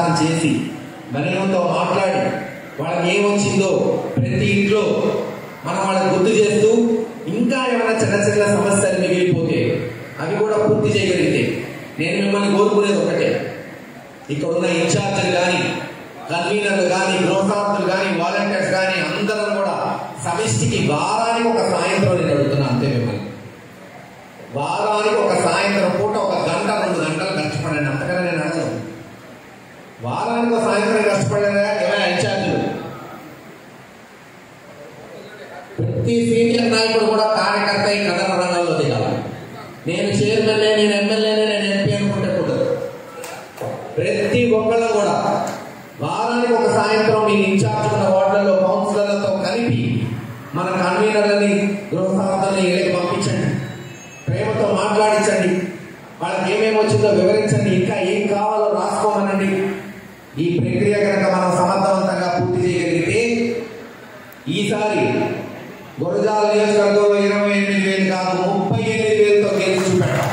ప్రచారం చేసి మనతో మాట్లాడి వాళ్ళకి ఏమొచ్చిందో ప్రతి ఇంట్లో మనం వాళ్ళకి గుర్తు చేస్తూ ఇంకా ఏమైనా చిన్న చిన్న సమస్యలు మిగిలిపోతే అవి కూడా పూర్తి చేయగలిగితే నేను మిమ్మల్ని కోరుకునేది ఒకటే ఇక్కడ ఉన్న ఇన్ఛార్జీలు కానీ కన్వీనర్లు కానీ గృహసార్థులు కానీ వాలంటీర్స్ కానీ అందరం కూడా సమిష్టికి వారానికి ఒక సాయంత్రం నేను అడుగుతున్నాను అంతే మిమ్మల్ని వారానికి ఒక సాయంత్రం పూట ఒక గంట రెండు గంటలు కష్టపడండి అంతకన్నా నేను అడగను వారానికి ఒక సాయంత్రం కష్టపడలేదా ఏమైనా ఇన్ఛార్జీలు ప్రతి సీనియర్ నాయకుడు కూడా కార్యకర్త ఈ కథన రంగంలో దిగాలి నేను చైర్మన్ నేను ఎమ్మెల్యేనే నేను ఎంపీ అనుకుంటే కుదరదు ప్రతి ఒక్కళ్ళు కూడా వారానికి ఒక సాయంత్రం మీ ఇన్ఛార్జ్ ఉన్న వార్డులలో కౌన్సిలర్లతో కలిపి మన కన్వీనర్లని గృహసార్థుల్ని ఇళ్ళకి పంపించండి ప్రేమతో మాట్లాడించండి వాళ్ళకి ఏమేమి వచ్చిందో వివరించండి ఇంకా ఏం కావాలో రాసుకోమనండి ఈ ప్రక్రియ కనుక మనం సమర్థవంతంగా పూర్తి చేయగలిగితే ఈసారి గురజాల నియోజకవర్గంలో ఇరవై ఎనిమిది వేలు కాదు ముప్పై ఎనిమిది వేలతో గెలిచి చూపెట్టాం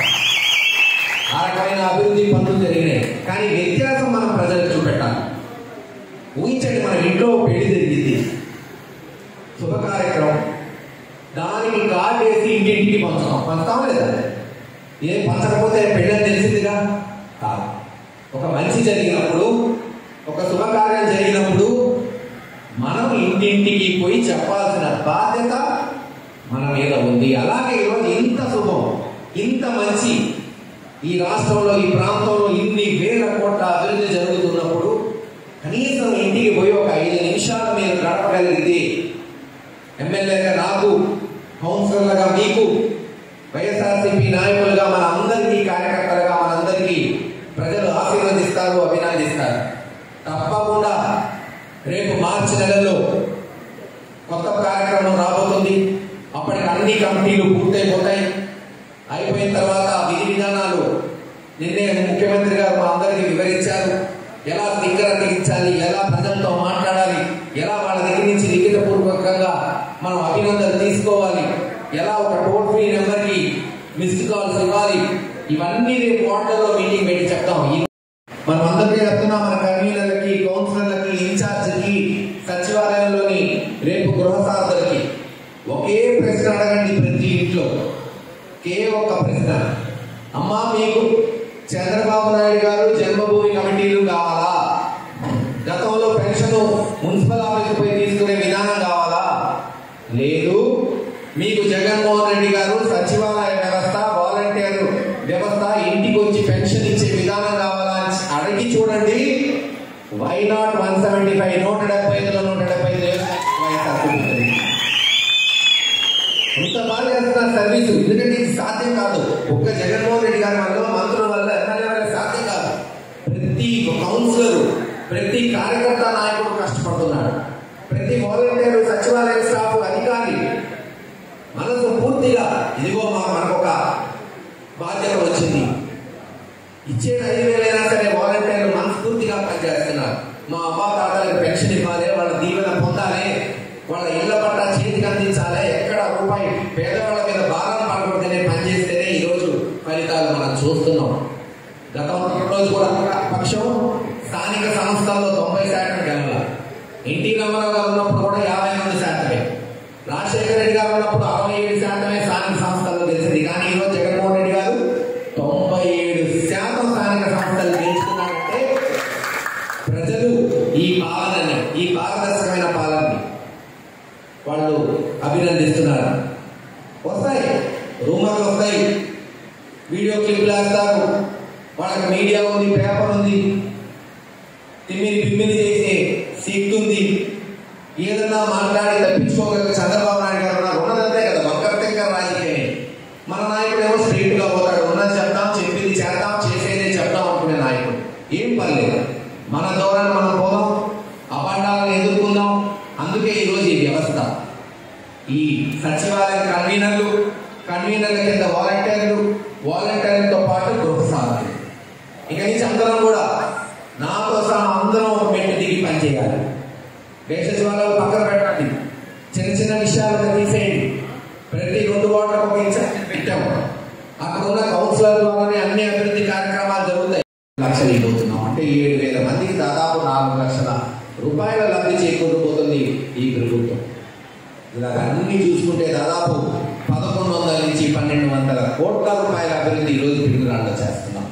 ఆ రకమైన అభివృద్ధి పనులు జరిగినాయి కానీ వ్యత్యాసం మనం ప్రజలకు చూపెట్టాలి ఊహించండి మన ఇంట్లో పెళ్లి జరిగింది శుభ కార్యక్రమం దానికి కార్డు వేసి ఇంటింటికి పంచుతాం పంచుతాం లేదా ఏం పంచకపోతే పెళ్ళని తెలిసిందిగా కాదు ఒక మంచి జరిగినప్పుడు ఒక శుభకార్యం జరిగినప్పుడు మనం ఇంటింటికి పోయి చెప్పాల్సిన బాధ్యత మన మీద ఉంది అలాగే ఈరోజు ఇంత శుభం ఇంత మంచి ఈ రాష్ట్రంలో ఈ ప్రాంతంలో ఇన్ని వేల కోట్ల అభివృద్ధి జరుగుతున్నప్పుడు కనీసం ఇంటికి పోయి ఒక ఐదు నిమిషాలు మీరు గడపగలిగితే ఎమ్మెల్యేగా నాకు కౌన్సిలర్లుగా మీకు వైఎస్ఆర్సీపీ నాయకులుగా మన అందరికీ కార్యకర్తలుగా మనందరికీ ప్రజలు ఆశీర్వదిస్తారు అభినందిస్తారు తప్పకుండా రేపు మార్చి నెలలో కొత్త కార్యక్రమం రాబోతుంది అప్పటికి అన్ని కమిటీలు పూర్తయిపోతాయి అయిపోయిన తర్వాత విధి విధానాలు నిన్నే ముఖ్యమంత్రి గారు మా అందరికీ వివరించారు ఎలా దగ్గర తెగించాలి ఎలా ప్రజలతో మాట్లాడాలి ఎలా వాళ్ళ దగ్గర నుంచి లిఖిత పూర్వకంగా మనం అభినందనలు తీసుకోవాలి ఎలా ఒక టోల్ ఫ్రీ నెంబర్కి మిస్డ్ కాల్స్ ఇవ్వాలి ఇవన్నీ రేపు వార్డులలో మీటింగ్ పెట్టి చెప్తాం ఈ మనం అందరికీ చెప్తున్నాం మన కన్వీనర్లకి కౌన్సిలర్లకి ఇన్ఛార్జ్కి సచివాలయంలోని రేపు గృహసార్థులకి ఒకే ప్రశ్న అడగండి ప్రతి ఇంట్లో ఒకే ఒక్క ప్రశ్న అమ్మా మీకు చంద్రబాబు నాయుడు గారు జన్మభూమి కమిటీలు కావాలా గతంలో పెన్షన్ మున్సిపల్ ఆఫీస్ పోయి తీసుకునే విధానం కావాలా లేదు మీకు జగన్మోహన్ రెడ్డి గారు సచివాలయ వ్యవస్థ వాలంటీర్ వ్యవస్థ ఇంటికి వచ్చి పెన్షన్ ఇచ్చే విధానం కావాలా అని అడిగి చూడండి why not one seventy five నూట డెబ్బై ఐదులో నూట డెబ్బై ఐదు వైఎస్ఆర్సీపీ ఉంది. ఇంత బాగా చేస్తున్నారు సర్వీసు ఎందుకంటే ఇది సాధ్యం కాదు ఒక్క జగన్మోహన్ రెడ్డి గారి వల్ల మంత్రుల వల్ల ఎమ్మెల్యే వల్ల సాధ్యం కాదు ప్రతి కౌన్సిలర్ ప్రతి కార్యకర్త నాయకుడు కష్టపడుతున్నాడు ప్రతి వాలంటీర్ సచివాలయ స్టాఫ్ అధికారి మనసు పూర్తిగా ఇదిగో మా మనకొక బాధ్యత వచ్చింది ఇచ్చే ఐదు వేలైనా సరే వాలంటీర్లు మనస్ఫూర్తిగా పనిచేస్తున్నారు మా అమ్మ తాతలకు పెన్షన్ ఇవ్వాలి వాళ్ళ దీవెన పొందాలి వాళ్ళ ఇళ్ల పట్ల చేతికి అందించాలి ఎక్కడ రూపాయి పేదవాళ్ళ మీద భారం పడకూడదనే పనిచేస్తేనే ఈ రోజు ఫలితాలు మనం చూస్తున్నాం గతంలో రోజు కూడా పక్షం స్థానిక సంస్థల్లో తొంభై శాతం గెలవ ఎన్టీ రామారావు గారు ఉన్నప్పుడు కూడా యాభై మంది శాతమే రాజశేఖర రెడ్డి గారు ఉన్నప్పుడు అరవై ఏడు శాతమే స్థానిక సంస్థల్లో గెలిచింది కానీ ఈరోజు జగన్మోహన్ రెడ్డి గారు తొంభై ఏడు శాతం స్థానిక సంస్థలు గెలుచుకున్నారంటే ప్రజలు ఈ పాలనని ఈ పారదర్శకమైన పాలనని వాళ్ళు అభినందిస్తున్నారు వస్తాయి రూమర్లు వస్తాయి వీడియో క్లిప్లు వేస్తారు వాళ్ళకి మీడియా ఉంది పేపర్ ఉంది తిమ్మిని పిమ్మిని చేసే శక్తి ఉంది ఏదన్నా మాట్లాడి తప్పించుకోగలిగే చంద్రబాబు నాయుడు గారు ఉన్నారు ఉన్నదంతే కదా వంకరతింకర రాజకీయం మన నాయకుడు ఏమో స్ట్రైట్ గా పోతాడు ఉన్నది చెప్తాం చెప్పింది చేద్దాం చేసేదే చెప్తాం అనుకునే నాయకుడు ఏం పర్లేదు మన దూరాన్ని మనం పోదాం అపాండాలను ఎదుర్కొందాం అందుకే ఈరోజు ఈ వ్యవస్థ ఈ సచివాలయ కన్వీనర్లు కన్వీనర్ల కింద వాలంటీర్లు వాలంటీర్లతో పాటు గృహ సాధకులు ఇక నుంచి అందరం కూడా నాతో సహా అందరం ఒక మెట్టు దిగి పనిచేయాలి దేశ సచివాలయాలు పక్కన పెట్టండి చిన్న చిన్న విషయాలను తీసేయండి ప్రతి రెండు వార్డులకు ఒక ఇన్ఛార్జ్ పెట్టాము అక్కడ ఉన్న కౌన్సిలర్ ద్వారానే అన్ని అభివృద్ధి కార్యక్రమాలు జరుగుతాయి లక్షలు ఇవ్వబోతున్నాం అంటే ఏడు వేల మందికి దాదాపు నాలుగు లక్షల రూపాయల లబ్ధి చేకూరిపోతుంది ఈ ప్రభుత్వం ఇలాగ అన్ని చూసుకుంటే దాదాపు పదకొండు వందల నుంచి పన్నెండు వందల కోట్ల రూపాయల అభివృద్ధి ఈరోజు పిడుగురాళ్ళలో చేస్తున్నాం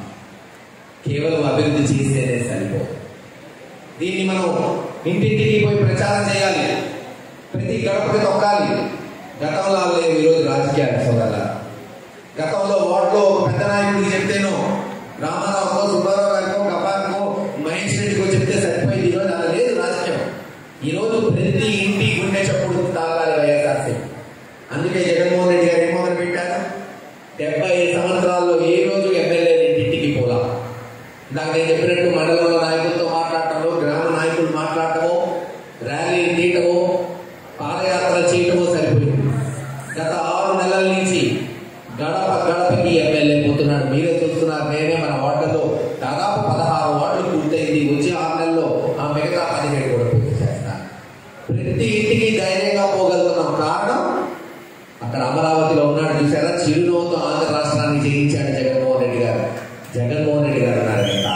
కేవలం అభివృద్ధి చేసేదే సరిపోదు దీన్ని మనం ఇంటింటికి పోయి ప్రచారం చేయాలి ప్రతి గడపకి తొక్కాలి గతంలో లేవు ఈరోజు రాజకీయాలు సోదరుల గతంలో ఓట్లో ఒక పెద్ద నాయకుడికి చెప్తేనో రామారావుకో సుబ్బారావు గారికో గబాకో మహేష్ రెడ్డికో చెప్తే సరిపోయింది ఈరోజు అలా లేదు రాజకీయం ఈరోజు ప్రతి ఇంటి గుండె చప్పుడు తాగాలి వైఎస్ఆర్సీ అందుకే జగన్మోహన్ రెడ్డి గారు ఏం మొదలు పెట్టారు డెబ్బై సంవత్సరాల్లో ఏ రోజు ఎమ్మెల్యే ఇంటింటికి పోలా ఇందాక నేను చెప్పినట్టు మండలంలో నాయకులతో మాట్లాడటము గ్రామ నాయకులు మాట్లాడటము ర్యాలీలు తీయటము పాదయాత్ర చేయటము సరిపోయింది గత ఆరు నెలల నుంచి గడప గడపకి ఎమ్మెల్యే పోతున్నాడు మీరే చూస్తున్నారు నేనే మన వార్డులో దాదాపు పదహారు వార్డులు పూర్తయింది వచ్చే ఆరు నెలల్లో ఆ మిగతా పదిహేడు కూడా పూర్తి చేస్తాను ప్రతి ఇంటికి ధైర్యంగా పోగలుగుతున్నాం కారణం అక్కడ అమరావతిలో ఉన్నాడు చూసారా చిరునవ్వుతో ఆంధ్ర రాష్ట్రాన్ని జయించాడు జగన్మోహన్ రెడ్డి గారు జగన్మోహన్ రెడ్డి గారు అన్నారు కదా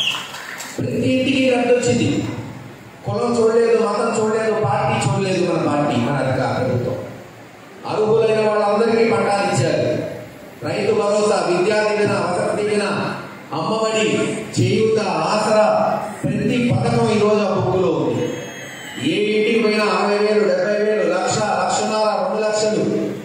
ప్రతి ఇంటికి రద్దు వచ్చింది కులం చూడలేదు మతం చూడలేదు పార్టీ చూడలేదు మన పార్టీ మన అధికార ప్రభుత్వం అర్హులైన వాళ్ళందరికీ పట్టాలు ఇచ్చారు రైతు భరోసా విద్యా దీవెన వసతి దీవెన అమ్మఒడి చేయూత ఆసరా ప్రతి పథకం ఈ రోజు ఆ బుక్కులో ఉంది ఏ ఇంటికి పోయినా అరవై వేలు డెబ్బై వేలు లక్ష లక్షన్నర రెండు లక్షలు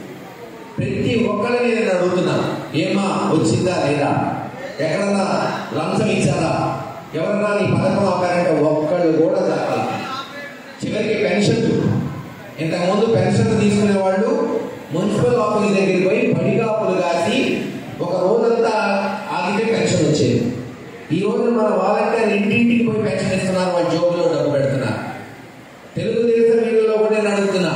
ప్రతి ఒక్కరిని నేను అడుగుతున్నా ఏమా వచ్చిందా లేదా ఎక్కడన్నా లంచం ఇచ్చారా ఎవరన్నా నీ పథకం ఆపారంటే ఒక్కళ్ళు కూడా చెప్పాలి చివరికి పెన్షన్ ఇంతకుముందు పెన్షన్ తీసుకునే వాళ్ళు మున్సిపల్ ఆఫీస్ దగ్గరికి పోయి పడిగాపులు కాసి ఒక రోజంతా ఆగితే పెన్షన్ వచ్చేది ఈ రోజు మన వాలంటీర్ ఇంటింటికి పోయి పెన్షన్ ఇస్తున్నారు వాళ్ళ జోబులో డబ్బు పెడుతున్నారు తెలుగుదేశం వీళ్ళలో కూడా నేను అడుగుతున్నా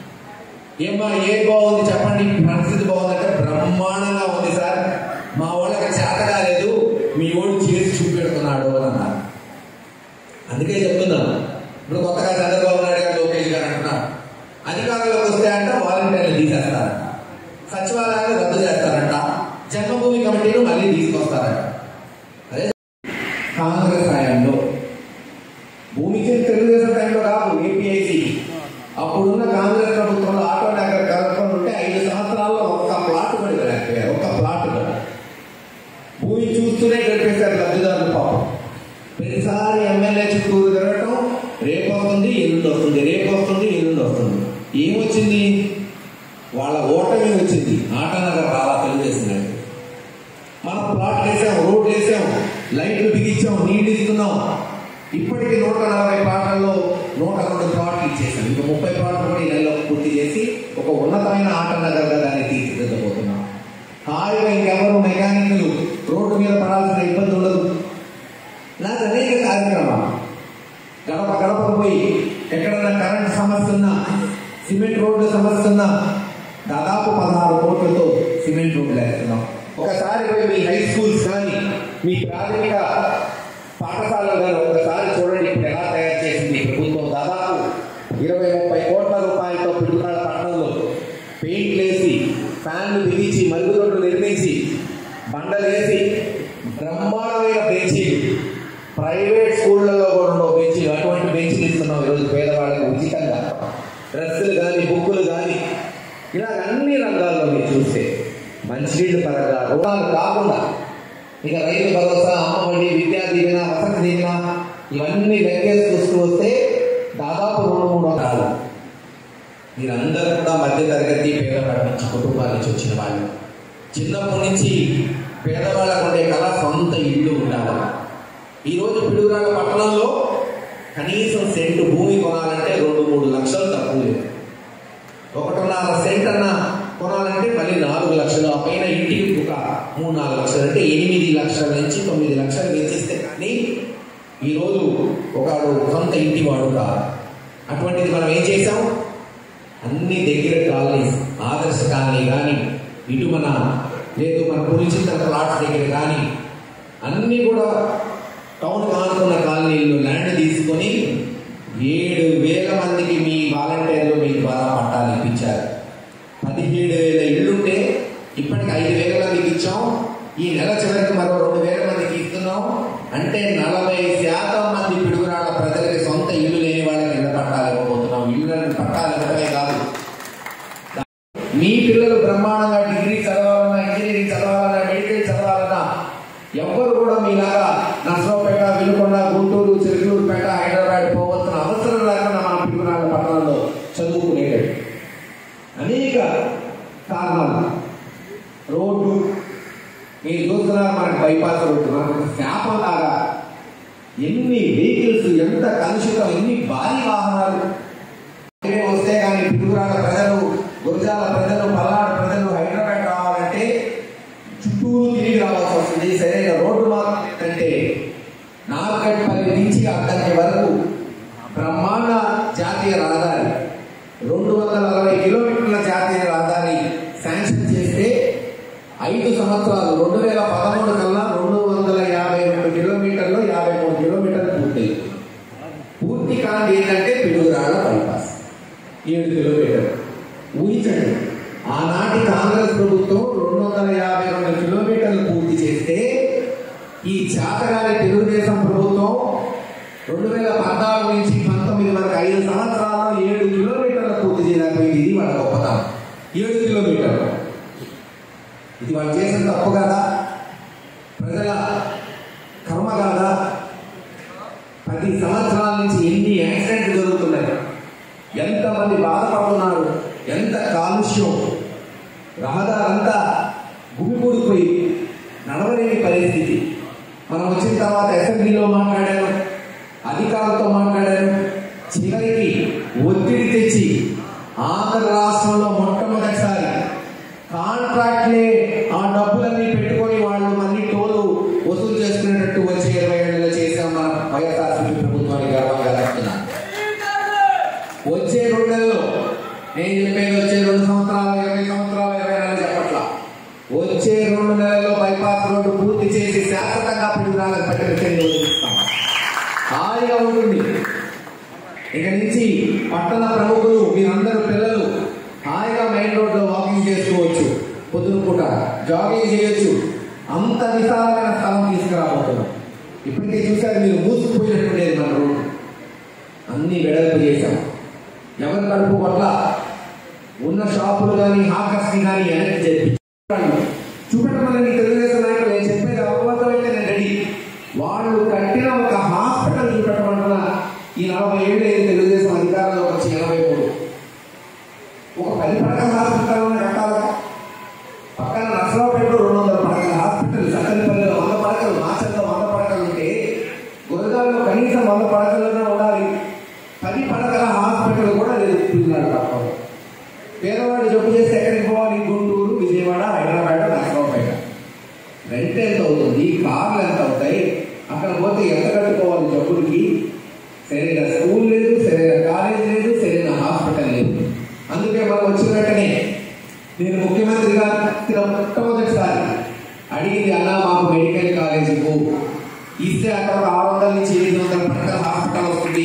ఏమ్మా ఏ బాగుంది చెప్పండి పరిస్థితి బాగుందంటే బ్రహ్మాండంగా ఉంది సార్ మా వాళ్ళకి చేత కాలేదు మీ ఓడి చేసి చూపెడుతున్నాడు అని అన్నారు అందుకే చెప్తున్నాను ఇప్పుడు కొత్తగా చంద్రబాబు నాయుడు గారు లోకేష్ గారు అంటున్నారు అధికారంలోకి వస్తే అంట వాలంటీర్లు తీసేస్తారంట సచివాలయాలు రద్దు చేస్తారంట జన్మభూమి కమిటీలు మళ్ళీ తీసుకొస్తారంట అదే కాంగ్రెస్ హయాంలో భూమి ఇచ్చేది తెలుగుదేశం టైంలో కాదు ఏపీఐసి అప్పుడున్న కాంగ్రెస్ ప్రభుత్వంలో ఆటో నగర్ కలుపుకొని ఉంటే ఐదు సంవత్సరాల్లో ఒక్క ప్లాట్ కూడా ఇవ్వలేకపోయారు ఒక్క ప్లాట్ కూడా భూమి చూస్తూనే గడిపేశారు లబ్ధిదారులు పాపం ప్రతిసారి ఎమ్మెల్యే చుట్టూరు తిరగటం రేపు వస్తుంది ఎల్లుండి వస్తుంది రేపు వస్తుంది ఎల్లుండి వస్తుంది ఏమొచ్చింది వాళ్ళ ఓటమి వచ్చింది ఆటనగర్ రాలా తెలుగుదేశం నాయకులు. మనం ప్లాట్లు వేసాం రోడ్లు వేసాం లైట్లు బిగించాం నీళ్ళు ఇస్తున్నాం ఇప్పటికి నూట నలభై ప్లాట్లలో నూట రెండు ప్లాట్లు ఇచ్చేసాం ఇంకా ముప్పై ప్లాట్లు కూడా ఈ నెలలో పూర్తి చేసి ఒక ఉన్నతమైన ఆట నగర్గా దాన్ని తీర్చిదిద్దబోతున్నాం హాయిగా ఇంకెవరు మెకానిక్లు రోడ్డు మీద పడాల్సిన ఇబ్బంది ఉండదు నాకు అనేక కార్యక్రమాలు గడప గడపకు పోయి ఎక్కడన్నా కరెంట్ సమస్య ఉన్నా సిమెంట్ రోడ్డు సమస్య ఉన్నా దాదాపు పదహారు కోట్లతో సిమెంట్ రోడ్లు వేస్తున్నాం ఒకసారి పోయి మీ హై స్కూల్స్ కానీ మీ ప్రాథమిక పాఠశాలలు కానీ ఒకసారి చూడండి ఇప్పుడు ఎలా తయారు చేసింది ఈ ప్రభుత్వం దాదాపు ఇరవై ముప్పై కోట్ల రూపాయలతో పిడుగురాడ పట్టణంలో పెయింట్లు వేసి ఫ్యాన్లు బిగించి మరుగుదొడ్లు నిర్మించి బండలు వేసి బ్రహ్మాండమైన బెంచీలు ప్రైవేట్ స్కూళ్ళలో కూడా ఉండవు బెంచీలు అటువంటి బెంచీలు ఇస్తున్నాం ఈరోజు పేదవాళ్ళకి ఉచితంగా డ్రెస్సులు కానీ బుక్కులు కానీ ఇలా అన్ని రంగాల్లో మీరు చూస్తే మంచినీళ్ళు పరంగా రుణాలు కాకుండా ఇక రైతు భరోసా అమ్మఒడి విద్యా దీవెన వసతి దీవెన ఇవన్నీ లెక్కేసి చూస్తూ వస్తే దాదాపు రెండు మూడు వందలు మీరందరూ కూడా మధ్య తరగతి పేదవాళ్ళ నుంచి కుటుంబాల నుంచి వచ్చిన వాళ్ళు చిన్నప్పటి నుంచి పేదవాళ్ళకు ఉండే కళ సొంత ఇల్లు ఉండాలి ఈరోజు పిడుగురాళ్ళ పట్టణంలో కనీసం సెంటు భూమి కొనాలంటే రెండు మూడు లక్షలు తక్కువ లేదు ఒకటిన్నర సెంట్ అన్న కొనాలంటే మళ్ళీ నాలుగు లక్షలు ఆ పైన ఇంటికి ఒక మూడు నాలుగు లక్షలు అంటే ఎనిమిది లక్షల నుంచి తొమ్మిది లక్షలు వెచ్చిస్తే కానీ ఈరోజు ఒకడు సొంత ఇంటి వాడు కాదు అటువంటిది మనం ఏం చేసాం అన్ని దగ్గర కాలనీస్ ఆదర్శ కాలనీ కానీ ఇటు మన లేదు మన పులిచింత ప్లాట్స్ దగ్గర కానీ అన్ని కూడా టౌన్ కానుకున్న కాలనీల్లో ల్యాండ్ తీసుకొని ఏడు వేల మందికి మీ వాలంటీర్లు మీ ద్వారా పట్టాలు ఇప్పించారు పదిహేడు వేల ఇళ్ళుంటే ఇప్పటికి ఐదు వేల మందికి ఇచ్చాం ఈ నెల చివరికి మరో రెండు వేల మందికి ఇస్తున్నాం అంటే నలభై శాతం మంది పిడుగురాళ్ళ ప్రజలకి సొంత ఇల్లు లేని వాళ్ళకి ఇళ్ళ పట్టాలు ఇవ్వబోతున్నాం ఇళ్ళని పట్టాలు ఇవ్వడమే కాదు మీ పిల్లలు బ్రహ్మాండంగా డిగ్రీ చదవాలన్నా ఇంజనీరింగ్ చదవాలన్నా మెడికల్ చదవాలన్నా ఎవ్వరు కూడా మీలాగా నర్సరావుపేట వినుకొండ గుంటూరు చిరుకూరుపేట హైదరాబాద్ పోవలసిన అవసరం లేకుండా మన పిడుగురాళ్ళ పట్టణంలో చదువుకునేటట్టు అనేక కారణాలు రోడ్డు మీరు చూస్తున్నారు మనకి బైపాస్ రోడ్డు మనకు శాపం లాగా ఎన్ని వెహికల్స్ ఎంత కలుషితం ఎన్ని భారీ వాహనాలు ఇవే వస్తే కానీ పిడుగురాల ప్రజలు గురజాల ప్రజలు పల్నాడు ప్రజలు హైదరాబాద్ రావాలంటే చుట్టూరు తిరిగి రావాల్సి వస్తుంది సరైన రోడ్డు మార్గం ఏంటంటే నార్కట్పల్లి నుంచి అక్కడి వరకు బ్రహ్మాండ జాతీయ రహదారి రెండు వందల అరవై కిలోమీటర్ల జాతీయ రహదారి శాంక్షన్ చేస్తే ఐదు సంవత్సరాలు రెండు వేల పదమూడు కల్లా రెండు వందల యాభై రెండు కిలోమీటర్లు యాభై మూడు కిలోమీటర్లు పూర్తి పూర్తి కాని ఏంటంటే పిడుగురాళ్ళ బైపాస్ ఏడు కిలోమీటర్లు ఊహించండి ఆనాటి కాంగ్రెస్ ప్రభుత్వం రెండు వందల యాభై రెండు కిలోమీటర్లు పూర్తి చేస్తే ఈ చాతగాని తెలుగుదేశం ప్రభుత్వం రెండు వేల పద్నాలుగు నుంచి పంతొమ్మిది వరకు ఐదు సంవత్సరాల్లో ఏడు కిలోమీటర్లు పూర్తి చేయలేకపోయింది ఇది వాళ్ళ గొప్పతనం ఏడు కిలోమీటర్లు ఇది వాళ్ళు చేసిన తప్పు కదా ప్రజల కర్మ కాదా పది సంవత్సరాల నుంచి ఎన్ని యాక్సిడెంట్లు జరుగుతున్నాయి ఎంతమంది బాధపడుతున్నారు ఎంత కాలుష్యం రహదారంతా గుమికూడిపోయి నడవలేని పరిస్థితి మనం వచ్చిన తర్వాత అసెంబ్లీలో మాట్లాడాను అధికారులతో మాట్లాడాను చివరికి ఒత్తిడి తెచ్చి ఆంధ్ర రాష్ట్రంలో మొట్టమొదటిసారి కాంట్రాక్ట్లే ఆ డబ్బులన్నీ పెట్టుకొని వాళ్ళు మళ్ళీ టోలు వసూలు చేసుకునేటట్టు వచ్చే ఇరవై ఏళ్ళలో చేసాం మన వైఎస్ఆర్సీపీ ప్రభుత్వానికి గర్వంగా చెప్తున్నా వచ్చే రెండు నెలలు నేను చెప్పేది వచ్చే రెండు సంవత్సరాలు ఇరవై సంవత్సరాలు ఇరవై నెలలు చెప్పట్లా వచ్చే రెండు నెలల్లో బైపాస్ రోడ్డు పూర్తి చేసి శాశ్వతంగా పిడుగురాలకు పెట్టిన చర్యలు వదిలిస్తాం హాయిగా ఉంటుంది ఇక నుంచి పట్టణ ప్రముఖులు మీరందరూ పిల్లలు హాయిగా మెయిన్ రోడ్ లో వాకింగ్ చేసుకోవచ్చు పొద్దున పూట జాగింగ్ చేయొచ్చు అంత విశాలమైన స్థలం తీసుకురాబోతున్నాం ఇప్పటికే చూసారు మీరు మూసుకుపోయినట్టుండేది మన రోడ్డు అన్ని వెడల్పు చేశాం ఎవరి కడుపు పట్ల ఉన్న షాపులు కానీ హాకర్స్ కానీ వెనక్కి చెప్పి చూపెట్టమని తెలుగుదేశం నాయకులు నేను చెప్పేది అబద్ధమైతే నేను రెడీ వాళ్ళు కట్టిన ఒక హాస్పిటల్ చూపెట్టమంటున్నా ఈ నలభై ఏళ్ళు అయింది తెలుగుదేశం అధికారంలోకి వచ్చి ఎనభై మూడు ఒక పది పడకల హాస్పిటల్ కట్టాలి పక్కన నర్సరావుపేటలో రెండు వందల పడకల హాస్పిటల్ సత్తెనపల్లిలో వంద పడకలు మాచల్లో వంద పడకలు ఉంటే గురజాల్లో కనీసం వంద పడకలుగా ఉండాలి పది పడకల హాస్పిటల్ కూడా లేదు పిల్లలు తప్ప పేదవాడు జబ్బు చేస్తే ఎక్కడికి పోవాలి గుంటూరు విజయవాడ హైదరాబాద్ నర్సరావుపేట రెంట్ ఎంత అవుతుంది కార్లు ఎంత అవుతాయి అక్కడ పోతే ఎంత కట్టుకోవాలి జబ్బులకి సరైన స్కూల్ లేదు సరైన కాలేజ్ లేదు సరైన హాస్పిటల్ లేదు అందుకే మనం వచ్చిన వెంటనే నేను ముఖ్యమంత్రిగా ఎత్తిన మొట్టమొదటిసారి అడిగింది అన్నా మాకు మెడికల్ కాలేజ్ ఇవ్వు ఇస్తే అక్కడ ఒక ఆరు వందల నుంచి ఎనిమిది వందల పడకల హాస్పిటల్ వస్తుంది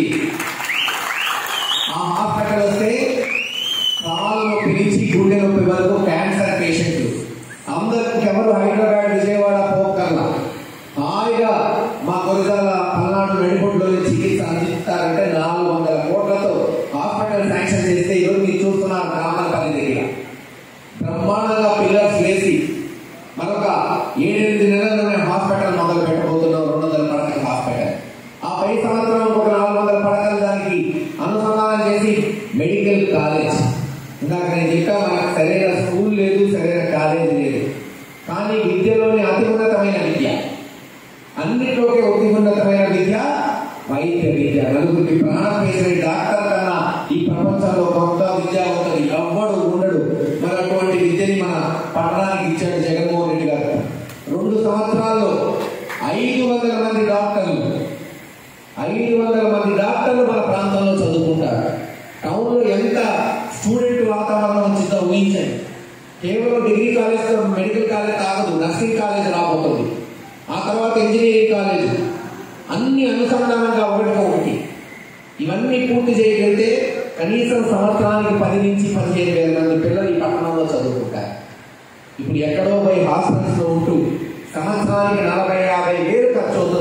ఆ హాస్పిటల్ వస్తే కాలు నొప్పి నుంచి గుండె నొప్పి వరకు క్యాన్సర్ పేషెంట్లు అందరికి ఎవరు హైదరాబాద్ విజయవాడ పోకర్లా హాయిగా మా గురజాల పల్నాడు నడిపొట్టులోని చికిత్స అందిస్తారంటే నాలుగు వందల కోట్లతో హాస్పిటల్ శాంక్షన్ చేస్తే ఈరోజు మీరు చూస్తున్నారు రామనపల్లి దగ్గర బ్రహ్మాండంగా పిల్లర్స్ వేసి మరొక ఏడెనిమిది నెలల్లో మేము హాస్పిటల్ మొదలు పెట్టబోతున్నాం రెండు వందల పడకల హాస్పిటల్ ఆ పై సంవత్సరం ఒక నాలుగు వందల పడకల దానికి అనుసంధానం చేసి మెడికల్ కాలేజ్ ఇందాక నేను చెప్పా మనకు సరైన స్కూల్ లేదు సరైన కాలేజ్ లేదు కానీ విద్యలోని అతి ఉన్నతమైన విద్య అన్నిట్లోకి అతి ఉన్నతమైన విద్య వైద్య విద్య నలుగురికి ప్రాణం వేసిన డాక్టర్ కన్నా ఈ ప్రపంచంలో కొత్త విద్యావంతుడు ఎవ్వడు ఉండడు మరి అటువంటి విద్యని మన పట్టణానికి ఇచ్చాడు జగన్మోహన్ రెడ్డి గారు రెండు సంవత్సరాల్లో ఐదు వందల మంది డాక్టర్లు ఐదు వందల మంది డాక్టర్లు మన ప్రాంతంలో చదువుకుంటారు టౌన్ లో ఎంత స్టూడెంట్ వాతావరణం వచ్చిందో ఊహించండి కేవలం డిగ్రీ కాలేజ్ మెడికల్ కాలేజ్ కాదు నర్సింగ్ కాలేజ్ రాబోతుంది ఆ తర్వాత ఇంజనీరింగ్ కాలేజ్ అన్ని అనుసంధానంగా ఒకటికి ఒకటి ఇవన్నీ పూర్తి చేయగలిగితే కనీసం సంవత్సరానికి పది నుంచి పదిహేను వేల మంది పిల్లలు ఈ పట్టణంలో చదువుకుంటారు ఇప్పుడు ఎక్కడో పోయి హాస్పిటల్స్ లో ఉంటూ సంవత్సరానికి నలభై యాభై వేలు ఖర్చు అవుతుంది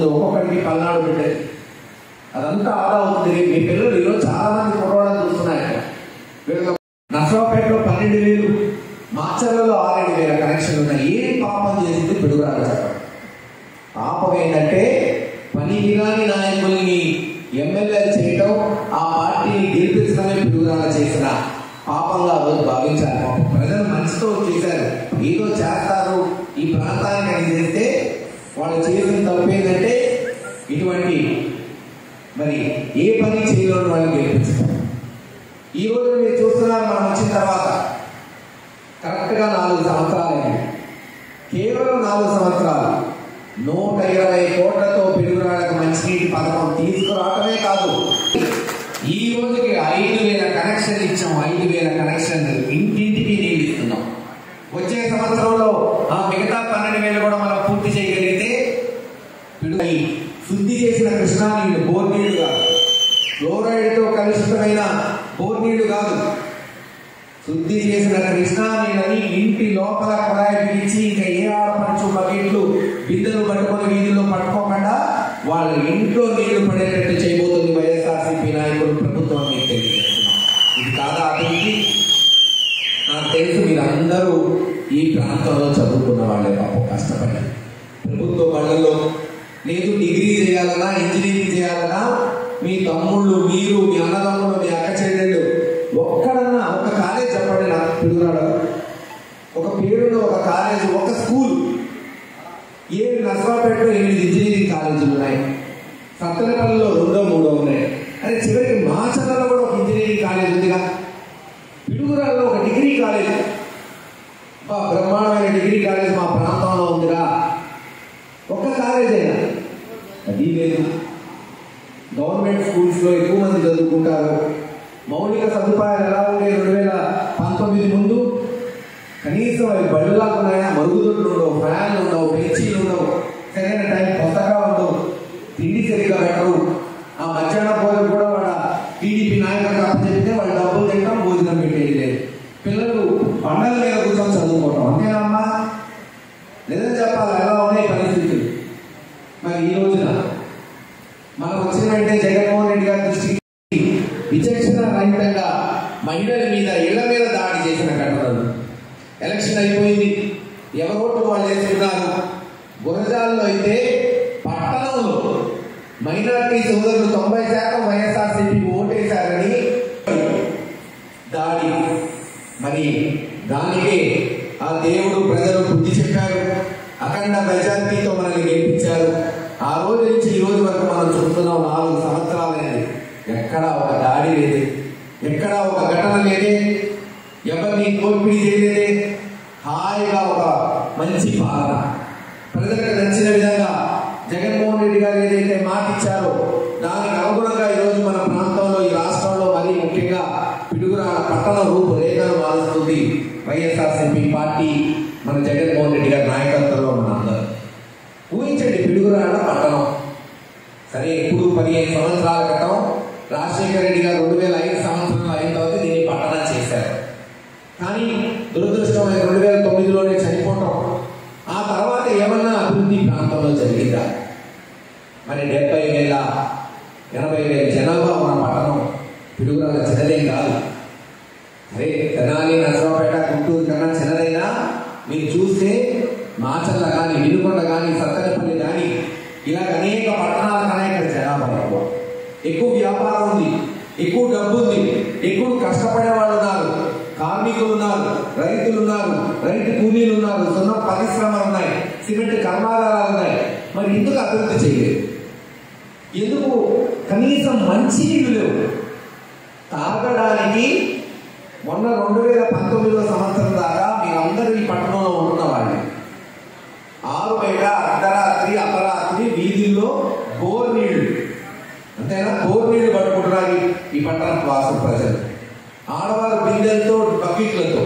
వస్తుంది ఒక్కొక్కరికి పల్నాడు బిడ్డకి అదంతా ఆదా అవుతుంది మీ పిల్లలు ఈరోజు చాలా మంది కుర్రవాళ్ళని చూస్తున్నారు వీళ్ళకి నర్సరావుపేటలో పన్నెండు వేలు మాచర్లలో ఆరేడు వేల కనెక్షన్లు ఉన్నాయి ఏం పాపం చేసింది పిడుగురాలు చెప్పండి పాపం ఏంటంటే పనికిరాని నాయకుల్ని ఎమ్మెల్యే చేయడం ఆ పార్టీని గెలిపించడమే పిడుగురాల చేసిన పాపంగా రోజు భావించాలి పాపం ప్రజలు మనసుతో చేశారు ఏదో చేస్తారు ఈ ప్రాంతానికి అని చేస్తే వాళ్ళు చేసిన తప్పు ఏంటంటే ఇటువంటి మరి ఏ పని చేయలేని వాళ్ళని గెలిపించడం ఈ రోజు మీరు చూస్తున్నారు మనం వచ్చిన తర్వాత కరెక్ట్గా నాలుగు సంవత్సరాలైంది కేవలం నాలుగు సంవత్సరాలు నూట ఇరవై కోట్లతో పిడుగురాళ్ళకు మంచినీటి పథకం తీసుకురావటమే కాదు ఈ రోజుకి ఐదు వేల కనెక్షన్ ఇచ్చాం ఐదు వేల కనెక్షన్ ఇంటింటికి నీళ్ళు ఇస్తున్నాం వచ్చే సంవత్సరంలో ఆ మిగతా పన్నెండు వేలు కూడా మనం పూర్తి చేయగలిగితే పిడుగు శుద్ధి చేసిన కృష్ణా నీళ్లు బోర్ నీళ్లు కాదు ఫ్లోరైడ్తో కలుషితమైన బోర్ నీళ్లు కాదు శుద్ధి చేసిన కృష్ణా నీళ్ళని ఇంటి లోపల కుళాయి పిలిచి ఇంకా ఏ ఆడపడుచు బకెట్లు బిందెలు పట్టుకొని వీధిలో పట్టుకోకుండా వాళ్ళ ఇంట్లో నీళ్లు పడేటట్టు చేయబోతుంది వైఎస్ఆర్సీపీ నాయకులు ప్రభుత్వం మీకు తెలియజేస్తున్నాం ఇది కాదా అభివృద్ధి నాకు తెలుసు మీరందరూ ఈ ప్రాంతంలో చదువుకున్న వాళ్ళే పాపం కష్టపడి ప్రభుత్వ బళ్ళలో లేదు డిగ్రీ చేయాలన్నా ఇంజనీరింగ్ చేయాలన్నా మీ తమ్ముళ్ళు మీరు మీ అన్నదమ్ములు మీ అక్క చెల్లెళ్ళు ఒక్కడన్నా ఒక కాలేజ్ చెప్పండి నాకు పిడుగురాడు ఒక పేరులో ఒక కాలేజ్ ఒక స్కూల్ ఏడు నర్సరాపేటలో ఎనిమిది ఇంజనీరింగ్ కాలేజీలు ఉన్నాయి సత్తెనపల్లిలో రెండో మూడో ఉన్నాయి అదే చివరికి మాచర్లలో కూడా ఒక ఇంజనీరింగ్ కాలేజ్ ఉందిగా పిడుగురాల్లో ఒక డిగ్రీ కాలేజ్ బా బ్రహ్మాండమైన డిగ్రీ కాలేజ్ మా ప్రాంతంలో ఉందిరా ఒక్క కాలేజ్ అయినా అది లేదు గవర్నమెంట్ స్కూల్స్లో ఎక్కువ మంది చదువుకుంటారు మౌలిక సదుపాయాలు ఎలా ఉండే రెండు వేల పంతొమ్మిది ముందు కనీసం అవి బళ్ళలా ఉన్నాయా మరుగుదొడ్లు ఉండవు ఫ్యాన్లు ఉండవు బెంచీలు ఉండవు సరైన టైం కొత్తగా ఉండవు తిండి సరిగ్గా పెట్టరు ఆ మధ్యాహ్న భోజనం కూడా వాళ్ళ టీడీపీ నాయకులకు అప్పచెప్తే వాళ్ళు డబ్బులు తింటాం భోజనం పెట్టేది లేదు పిల్లలు పండగ మీద కూర్చొని చదువుకోవటం అంతేనమ్మా నిజం చెప్పాలి ఎలా ఉన్నాయి పరిస్థితులు మరి ఈ రోజున మనం వచ్చిన వెంటనే జగన్మోహన్ రెడ్డి గారి దృష్టికి విచక్షణ రహితంగా మహిళల మీద ఇళ్ల మీద దాడి చేసిన ఘటనలు ఎలక్షన్ అయిపోయింది ఎవరు ఓట్లు వాళ్ళు వేసుకున్నారు గురజాల్లో అయితే పట్టణంలో మైనార్టీ సోదరులు తొంభై శాతం వైఎస్ఆర్సీపీకి ఓటేశారని దాడి మరి దానికి ఆ దేవుడు ప్రజలు బుద్ధి చెప్పారు అఖండ మెజార్టీతో మనల్ని గెలిపించారు ఆ రోజు నుంచి ఈ రోజు వరకు మనం చూస్తున్నాం నాలుగు సంవత్సరాలైంది ఎక్కడా ఒక దాడి లేదు ఎక్కడా ఒక ఘటన లేదే ఎవరిని కోర్పిడి చేయలేదే హాయిగా ఒక మంచి పాలన ప్రజలకు నచ్చిన విధంగా జగన్మోహన్ రెడ్డి గారు ఏదైతే మాట ఇచ్చారో దానికి అనుగుణంగా ఈరోజు మన ప్రాంతంలో ఈ రాష్ట్రంలో మరీ ముఖ్యంగా పిడుగురాల పట్టణ రూపురేఖలు మారుస్తుంది వైఎస్ఆర్సీపీ పార్టీ మన జగన్మోహన్ రెడ్డి గారి నాయకత్వంలో మన అందరూ ఊహించండి పిడుగురాల పట్టణం సరే ఇప్పుడు పదిహేను సంవత్సరాల క్రితం రాజశేఖర రెడ్డి గారు రెండు వేల ఐదు సంవత్సరంలో అయిన తర్వాత దీన్ని పట్టణం చేశారు కానీ దురదృష్టం రెండు వేల తొమ్మిదిలోనే చనిపోవటం ఆ తర్వాత ఏమన్నా అభివృద్ధి ప్రాంతంలో జరిగిందా మరి డెబ్బై వేల ఎనభై వేల జనాభా ఉన్న పట్టణం పిడుగురాల చిన్నదేం కాదు అరే తెనాలి నరసరావుపేట గుంటూరు కన్నా చిన్నదైనా మీరు చూస్తే మాచర్ల కానీ వినుకొండ కానీ సత్తెనపల్లి కానీ ఇలాగ అనేక పట్టణాల కన్నా ఇక్కడ జనాభా ఎక్కువ ఎక్కువ వ్యాపారం ఉంది ఎక్కువ డబ్బు ఉంది ఎక్కువ కష్టపడే వాళ్ళు ఉన్నారు కార్మికులు ఉన్నారు రైతులు ఉన్నారు రైతు కూలీలు ఉన్నారు సున్న పరిశ్రమలు ఉన్నాయి సిమెంట్ కర్మాగారాలు ఉన్నాయి మరి ఎందుకు అభివృద్ధి చేయలేదు ఎందుకు కనీసం మంచి నీళ్లు లేవు తాగడానికి మొన్న రెండు వేల పంతొమ్మిదో సంవత్సరం దాకా మీరందరూ ఈ పట్టణంలో ఉంటున్న వాళ్ళు ఆరు బయట అర్ధరాత్రి అపరాత్రి వీధుల్లో బోర్ నీళ్లు అంతేనా బోర్ నీళ్లు పట్టుకుంటున్నారు ఈ- ఈ పట్టణ వాసు ప్రజలు ఆడవారు బిందెలతో బకెట్లతో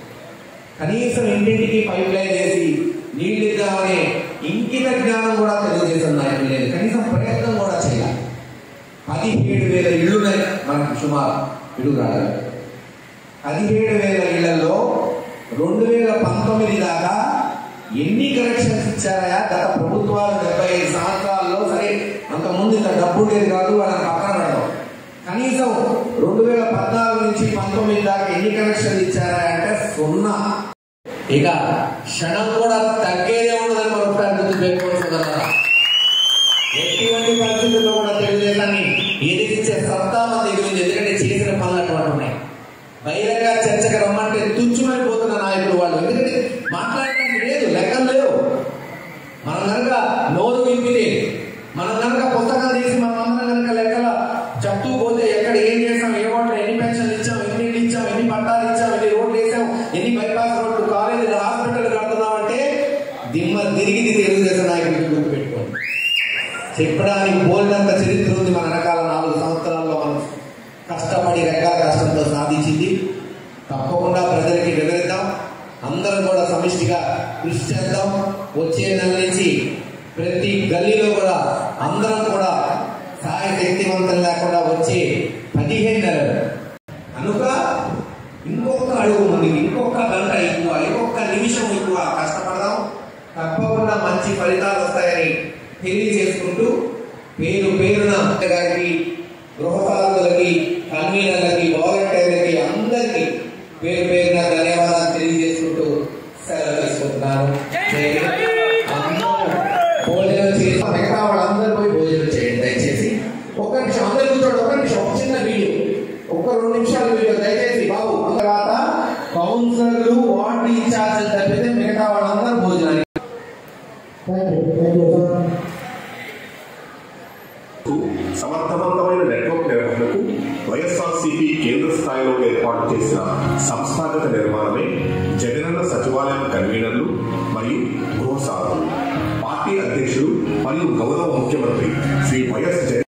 కనీసం ఇంటింటికి పైప్ లైన్ వేసి నీళ్ళు ఇద్దామనే ఇంకిత జ్ఞానం కూడా తెలుగుదేశం నాయకులు లేదు కనీసం ప్రయత్నం కూడా చేయాలి పదిహేడు వేల ఇళ్ళున్నాయి మనకు సుమారు పిడుగురాడు పదిహేడు వేల ఇళ్లలో రెండు వేల పంతొమ్మిది దాకా ఎన్ని కనెక్షన్స్ ఇచ్చారా గత ప్రభుత్వాలు డెబ్బై ఐదు సంవత్సరాల్లో సరే ముందు ఇంత డబ్బు ఉండేది కాదు వాళ్ళని పక్కన పెడదాం కనీసం రెండు వేల పద్నాలుగు నుంచి పంతొమ్మిది దాకా ఎన్ని కనెక్షన్లు ఇచ్చారా అంటే సున్నా ఇక క్షణం కూడా తగ్గేదే ఉండదని మనం ఒకసారి గుర్తు పెట్టుకోవాల్సిందన్నా ఎటువంటి పరిస్థితుల్లో కూడా తెలుగుదేశాన్ని ఎదిరించే సత్తా మన దగ్గర ఉంది ఎందుకంటే చేసిన పనులు అటువంటి ఉన్నాయి బహిరంగ చర్చకు రమ్మంటే తుచ్చుమైపోతున్న నాయకులు వాళ్ళు ఎందుకంటే మాట్లాడడానికి లేదు లెక్కలు లేవు మనం కనుక నోరు విప్పితే మనం కనుక పుస్తకాలు తీసి మనం అందరం కనుక లెక్కల చెప్తూ పోతే ఎక్కడ ఏం చేసాం ఏ ఓట్లు ఎన్ని పెన్షన్లు ఇచ్చాం ఎన్ని ఇళ్ళు ఇచ్చాం ఎన్ని పట్టాలు ఇచ్చాం ఎన్ని రోడ్లు వేసాం ఎన్ని బైపాస్ రోడ్లు కాలేజీలు హాస్పిటల్ కడుతున్నామంటే దిమ్మ తిరిగి తెలుగుదేశం నాయకుడికి గుర్తుపెట్టుకోండి చెప్పడానికి బోల్డంత చరిత్ర ఉంది మన రకాల నాలుగు సంవత్సరాల్లో మనం కష్టపడి రెక్కల కష్టంతో సాధించింది తప్పకుండా ప్రజలకి వివరిద్దాం అందరం కూడా సమిష్టిగా కృషి చేద్దాం వచ్చే నెల నుంచి ప్రతి గల్లీలో కూడా అందరం కూడా సహాయ శక్తివంతం లేకుండా వచ్చే పదిహేను నెలలు కనుక ఇంకొక అడుగు ముందుకి ఇంకొక గంట ఎక్కువ ఇంకొక నిమిషం ఎక్కువ కష్టపడదాం తప్పకుండా మంచి ఫలితాలు వస్తాయని తెలియజేసుకుంటూ పేరు పేరున గారికి గృహపాలకులకి కన్వీనర్లకి వాలంటీర్లకి అందరికీ పేరు పేరున ధన్యవాదాలు తెలియజేసుకుంటూ సెలవు తీసుకుంటున్నాను జై హింద్. అందరూ భోజనం చేసి మిగతా వాళ్ళందరూ పోయి భోజనం చేయండి దయచేసి ఒక్క నిమిషం అందరూ కూర్చోండి ఒక్క నిమిషం ఒక చిన్న వీడియో ఒక్క రెండు నిమిషాల వీడియో దయచేసి బాబు తర్వాత కౌన్సిలర్లు వార్డు ఇన్ఛార్జ్ తప్పితే మిగతా వాళ్ళందరూ భోజనానికి సమర్థవంతమైన నెట్వర్క్ నిర్వహణకు వైఎస్ఆర్సీపీ కేంద్ర స్థాయిలో ఏర్పాటు చేసిన సంస్థాగత నిర్మాణమే జగనన్న సచివాలయం కన్వీనర్లు మరియు గృహ సాధకులు పార్టీ అధ్యక్షులు మరియు గౌరవ ముఖ్యమంత్రి శ్రీ వైఎస్ జగన్